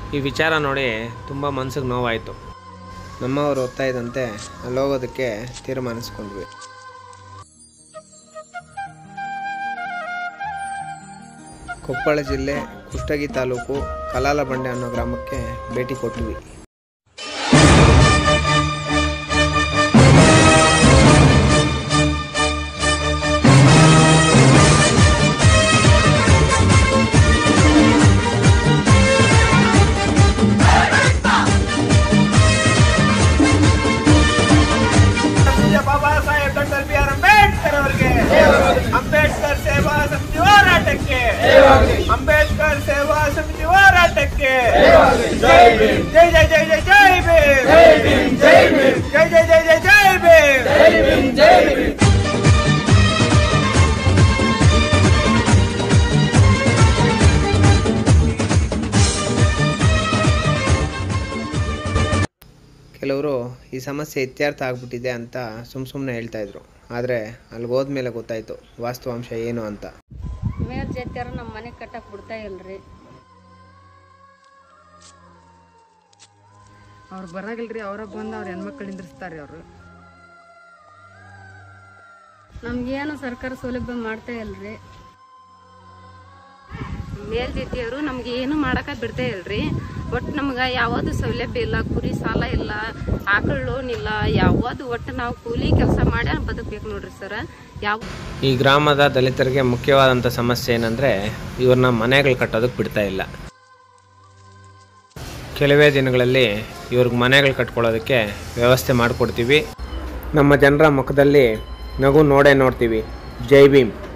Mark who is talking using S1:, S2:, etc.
S1: ಈ ವಿಚಾರ ನೋಡಿ ತುಂಬ ಮನ್ಸಿಗೆ ನೋವಾಯಿತು ನಮ್ಮವರು ಓದ್ತಾ ಇದ್ದಂತೆ ಅಲ್ಲಿ ಹೋಗೋದಕ್ಕೆ ತೀರ್ಮಾನಿಸ್ಕೊಂಡ್ವಿ ಕೊಪ್ಪಳ ಜಿಲ್ಲೆ ಕುಷ್ಟಗಿ ತಾಲೂಕು ಕಲಾಲಬಂಡೆ ಅನ್ನೋ ಗ್ರಾಮಕ್ಕೆ ಭೇಟಿ ಕೊಟ್ವಿ
S2: ಪೂಜ್ಯ Baba Saheb doctor B R Ambedkar ಅವರಿಗೆ ಅಂಬೇಡ್ಕರ್ ಸೇವಾ ಸಮಿತಿ ಹೋರಾಟಕ್ಕೆ ಅಂಬೇಡ್ಕರ್ ಸೇವಾ ಸಮಿತಿ ಹೋರಾಟಕ್ಕೆ ಜೈ ಜೈ ಜೈ ಜೈ ಜೈ ಭೀಮ್ ಜೈ ಜೈ ಜೈ ಜೈ ಜೈ ಭೀಮ್
S1: ಕೆಲವರು ಈ ಸಮಸ್ಯೆ ಇತ್ಯರ್ಥ ಆಗ್ಬಿಟ್ಟಿದೆ ಅಂತ ಸುಮ್ಮ ಸುಮ್ಮನೆ ಹೇಳ್ತಾ ಇದ್ರು ಆದರೆ ಅಲ್ಲಿಗೆ ಹೋದ್ಮೇಲೆ ಗೊತ್ತಾಯಿತು ವಾಸ್ತವಾಂಶ ಏನು ಅಂತ
S3: ಮೇಲ್ ಜೊತೆಯವ್ರು ನಮ್ಮ ಮನೆ ಕಟ್ಟಕ್ಕೆ ಬಿಡ್ತಾ ಇಲ್ರಿ
S4: ಅವ್ರು ಬರಂಗಿಲ್ರಿ ಅವ್ರ ಬಂದು ಅವ್ರ ಹೆಣ್ಮಕ್ಳು ನಿಂದ್ರಿಸ್ತಾರೆ ಅವರು
S3: ನಮ್ಗೇನು ಸರ್ಕಾರ ಸೌಲಭ್ಯ ಮಾಡ್ತಾ ಇಲ್ರಿ ಮೇಲ್ಜಾತಿಯವರು ನಮ್ಗೆ ಏನು ಮಾಡಕ ಬಿಡ್ತಾ ಇಲ್ರಿ ಒಟ್ಟು ನಮ್ಗೆ ಯಾವುದು ಸೌಲಭ್ಯ ಇಲ್ಲ ಕುರಿ ಸಾಲ ಇಲ್ಲ ಆಕಳ ಲೋನ್ ಇಲ್ಲ ಯಾವುದು ಒಟ್ಟು ನಾವು ಕೂಲಿ ಕೆಲಸ ಮಾಡಿ ಬದುಕಬೇಕು ನೋಡ್ರಿ ಸರ್ ಯಾವ
S1: ಈ ಗ್ರಾಮದ ದಲಿತರಿಗೆ ಮುಖ್ಯವಾದಂಥ ಸಮಸ್ಯೆ ಏನಂದರೆ ಇವ್ರನ್ನ ಮನೆಗಳು ಕಟ್ಟೋದಕ್ಕೆ ಬಿಡ್ತಾ ಇಲ್ಲ ಕೆಲವೇ ದಿನಗಳಲ್ಲಿ ಇವ್ರಿಗೆ ಮನೆಗಳು ಕಟ್ಕೊಳ್ಳೋದಕ್ಕೆ ವ್ಯವಸ್ಥೆ ಮಾಡಿಕೊಡ್ತೀವಿ ನಮ್ಮ ಜನರ ಮುಖದಲ್ಲಿ ನಗು ನೋಡೇ ನೋಡ್ತೀವಿ ಜೈ ಭೀಮ್